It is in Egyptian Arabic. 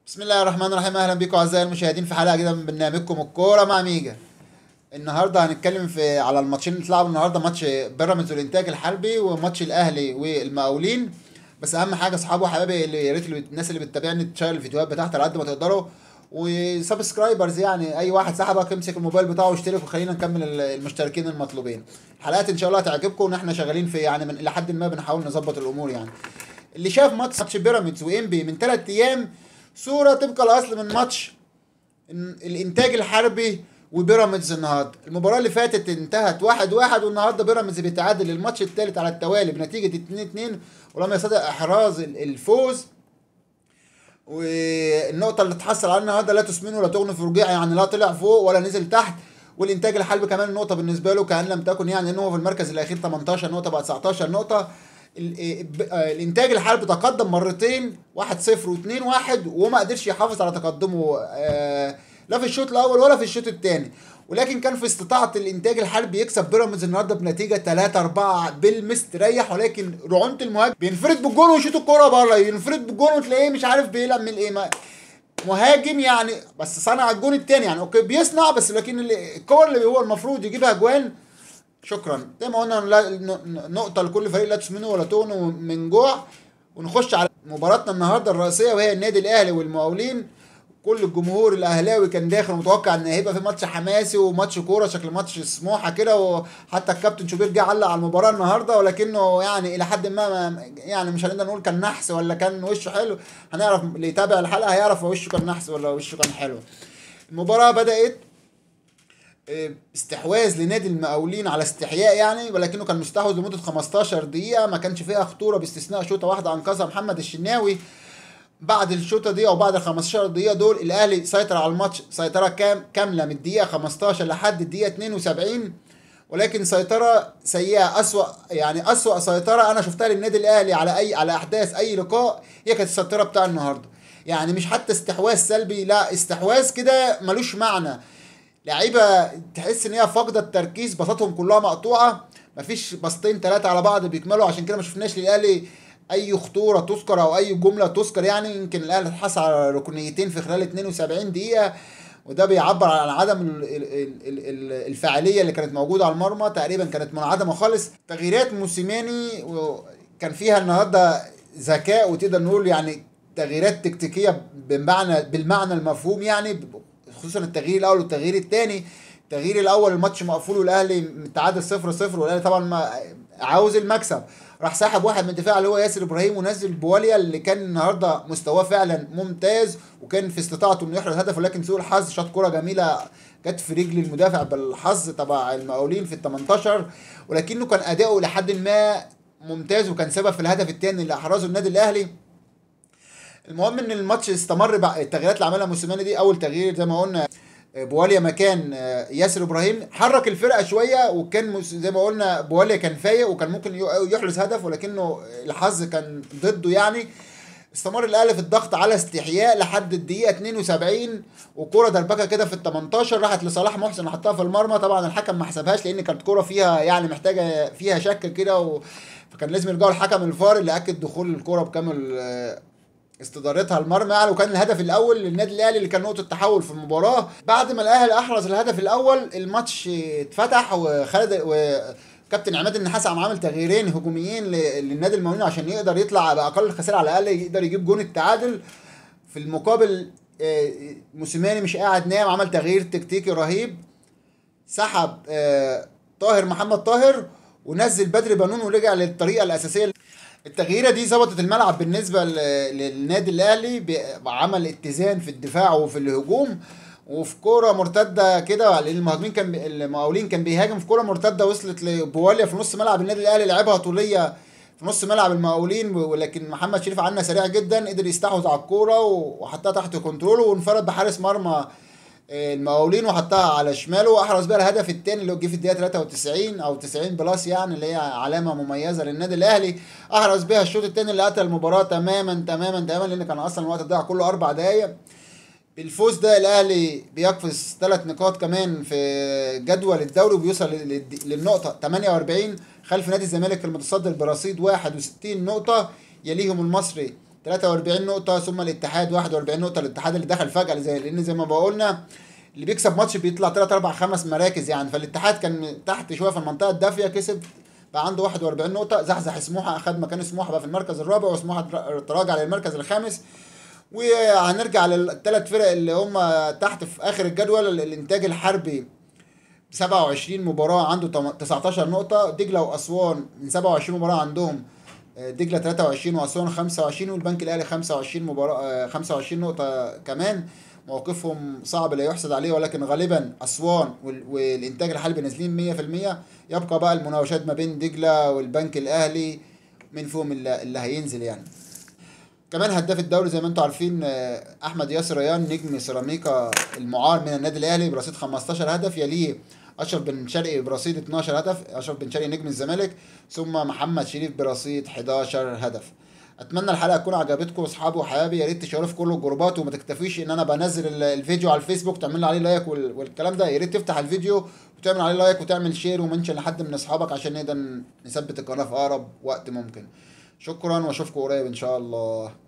بسم الله الرحمن الرحيم اهلا بكم اعزائي المشاهدين في حلقه جديده من برنامجكم الكوره مع ميجا النهارده هنتكلم في على الماتشين اللي اتلعبوا النهارده ماتش بيراميدز والانتاج الحربي وماتش الاهلي والمقاولين بس اهم حاجه اصحابي وحبايبي اللي يا ريت اللي- الناس اللي بتتابعني تشير الفيديوهات بتاعتي على قد ما تقدروا وسبسكرايبرز يعني اي واحد صاحبك يمسك الموبايل بتاعه ويشترك وخلينا نكمل ال- المشتركين المطلوبين الحلقات ان شاء الله هتعجبكم وان احنا شغالين في يعني من الى حد ما بنحاول نظبط الامور يعني اللي شاف ماتش ماتش بيراميدز وانبي من ثلاث ايام صوره طبق الاصل من ماتش إن الانتاج الحربي وبيراميدز النهارده المباراه اللي فاتت انتهت واحد واحد والنهارده بيراميدز بيتعادل الماتش الثالث على التوالي بنتيجه 2 2 ولم يستطع احراز ال- الفوز والنقطة اللي اتحصل عليها النهارده لا تسمن ولا تغني في رجيع يعني لا طلع فوق ولا نزل تحت والانتاج الحلبي كمان النقطة بالنسبة له كأن لم تكن يعني ان هو في المركز الأخير 18 نقطة بقى 19 نقطة ال- إيه ب- آه، الانتاج الحلبي تقدم مرتين 1-0 و2-1 وما قدرش يحافظ على تقدمه آه، لا في الشوط الأول ولا في الشوط الثاني ولكن كان في استطاعة الانتاج الحربي يكسب بيراميدز النهارده بنتيجة 3 4 بالمستريح ولكن رعونة المهاجم بينفرد بالجون ويشوط الكرة بره ينفرد بالجون وتلاقيه مش عارف بيعمل ايه ما مهاجم يعني بس صنع الجون التاني يعني اوكي بيصنع بس لكن اللي- الكور اللي هو المفروض يجيبها اجوان شكرا زي ما قلنا لا- ن- نقطة لكل فريق لا تسمنه ولا تغنوا من جوع ونخش على مباراتنا النهارده الرئيسية وهي النادي الاهلي والمقاولين كل الجمهور الاهلاوي كان داخل متوقع ان هيبقى في ماتش حماسي وماتش كوره شكل ماتش سموحه كده وحتى الكابتن شوبير جه علق على المباراه النهارده ولكنه يعني الى حد ما ما- يعني مش هنقدر نقول كان نحس ولا كان وشه حلو هنعرف اللي يتابع الحلقه هيعرف هو وشه كان نحس ولا وشه كان حلو المباراه بدات آه، استحواذ لنادي المقاولين على استحياء يعني ولكنه كان مستحوذ لمده 15 دقيقه ما كانش فيها خطوره باستثناء شوطه واحده انقذها محمد الشناوي بعد الشوطه دي او بعد ال 15 دقيقه دول الاهلي سيطر على الماتش سيطره كام كامله من الدقيقه 15 لحد الدقيقه 72 ولكن سيطره سيئه اسوا يعني اسوا سيطره انا شفتها للنادي الاهلي على اي على احداث اي لقاء هي كانت السيطره بتاع النهارده يعني مش حتى استحواذ سلبي لا استحواذ كده ملوش معنى لعيبه تحس ان هي فاقده التركيز باصاتهم كلها مقطوعه مفيش باصتين ثلاثه على بعض بيكملوا عشان كده ما شفناش للاهلي اي خطوره تذكر او اي جمله تذكر يعني يمكن الاهلي اتحصل على ركنيتين في خلال 72 دقيقه وده بيعبر عن عدم ال- ال- ال- ال- ال- الفاعليه اللي كانت موجوده على المرمى تقريبا كانت منعدمه خالص تغييرات موسيماني و- كان فيها النهارده ذكاء وتقدر نقول يعني تغييرات تكتيكيه بمعنى بالمعنى المفهوم يعني خصوصا التغيير الاول والتغيير الثاني التغيير الاول الماتش مقفول والاهلي متعادل 0 0 والاهلي طبعا ما عاوز المكسب راح سحب واحد من الدفاع اللي هو ياسر ابراهيم ونزل بواليا اللي كان النهارده مستواه فعلا ممتاز وكان في استطاعته انه يحرز هدف ولكن سوء الحظ شاط كره جميله جت في رجل المدافع بالحظ تبع المقاولين في ال 18 ولكنه كان اداؤه لحد ما ممتاز وكان سبب في الهدف الثاني اللي احرزه النادي الاهلي المهم ان الماتش استمر بقى التغييرات اللي عملها موسيماني دي اول تغيير زي ما قلنا آه، بواليا مكان آه، ياسر ابراهيم حرك الفرقه شويه وكان مس- زي ما قلنا بواليا كان فايق وكان ممكن ي- يحرز هدف ولكنه الحظ كان ضده يعني استمر الاهلي في الضغط على استحياء لحد الدقيقه 72 وكره دربكه كده في ال 18 راحت لصلاح محسن حطها في المرمى طبعا الحكم ما حسبهاش لان كانت كره فيها يعني محتاجه فيها شك كده و... فكان لازم يرجعوا الحكم الفار اللي اكد دخول الكره بكامل آه، استدارتها المرمى يعني وكان الهدف الاول للنادي الاهلي اللي كان نقطه تحول في المباراه بعد ما الاهلي احرز الهدف الاول الماتش اتفتح وخالد وكابتن عماد النحاس قام عامل تغييرين هجوميين ل- للنادي المقاولين عشان يقدر يطلع باقل الخسائر على الاقل يقدر يجيب جون التعادل في المقابل آه، موسيماني مش قاعد نام عمل تغيير تكتيكي رهيب سحب آه، طاهر محمد طاهر ونزل بدري بنون ورجع للطريقه الاساسيه التغييره دي ظبطت الملعب بالنسبه ل- للنادي الاهلي بعمل اتزان في الدفاع وفي الهجوم وفي كوره مرتده كده لان المهاجمين كان بي- المقاولين كان بيهاجم في كوره مرتده وصلت لبواليا في نص ملعب النادي الاهلي لعبها طوليه في نص ملعب المقاولين ولكن محمد شريف عنا سريع جدا قدر يستحوذ على الكوره وحطها تحت كنتروله وانفرد بحارس مرمى المقاولين وحطها على شماله واحرز بيها الهدف الثاني اللي هو جه في الدقيقه 93 او 90 بلس يعني اللي هي علامه مميزه للنادي الاهلي احرز بيها الشوط الثاني اللي قتل المباراه تماما تماما تماما لان كان اصلا الوقت ضاع كله اربع دقائق بالفوز ده الاهلي بيقفز ثلاث نقاط كمان في جدول الدوري وبيوصل لل- للنقطه 48 خلف نادي الزمالك المتصدر برصيد 61 نقطه يليهم المصري 43 نقطة ثم الاتحاد 41 نقطة الاتحاد اللي دخل فجأة زي لأن زي ما بقولنا اللي بيكسب ماتش بيطلع 3 4 5 مراكز يعني فالاتحاد كان تحت شوية في المنطقة الدافية كسب بقى عنده 41 نقطة زحزح سموحة أخد مكان سموحة بقى في المركز الرابع وسموحة تراجع للمركز الخامس وهنرجع للثلاث فرق اللي هم تحت في آخر الجدول الإنتاج الحربي 27 مباراة عنده 19 نقطة دجلة وأسوان من 27 مباراة عندهم دجلة 23 وأسوان 25 والبنك الأهلي 25 مباراة 25 نقطة كمان موقفهم صعب لا يحسد عليه ولكن غالبا أسوان والإنتاج الحلبي نازلين 100% يبقى بقى المناوشات ما بين دجلة والبنك الأهلي من فيهم اللي, اللي هينزل يعني كمان هداف الدوري زي ما انتم عارفين احمد ياسر ريان نجم سيراميكا المعار من النادي الاهلي برصيد 15 هدف يليه اشرف بن شرقي برصيد 12 هدف اشرف بن شرقي نجم الزمالك ثم محمد شريف برصيد 11 هدف اتمنى الحلقه تكون عجبتكم اصحابي وحبايبي يا ريت تشاركوا في كل الجروبات وما تكتفيش ان انا بنزل الفيديو على الفيسبوك تعمل لي عليه لايك والكلام ده يا ريت تفتح الفيديو وتعمل عليه لايك وتعمل شير ومنشن لحد من اصحابك عشان نقدر نثبت القناه في اقرب وقت ممكن شكرا واشوفكم قريب ان شاء الله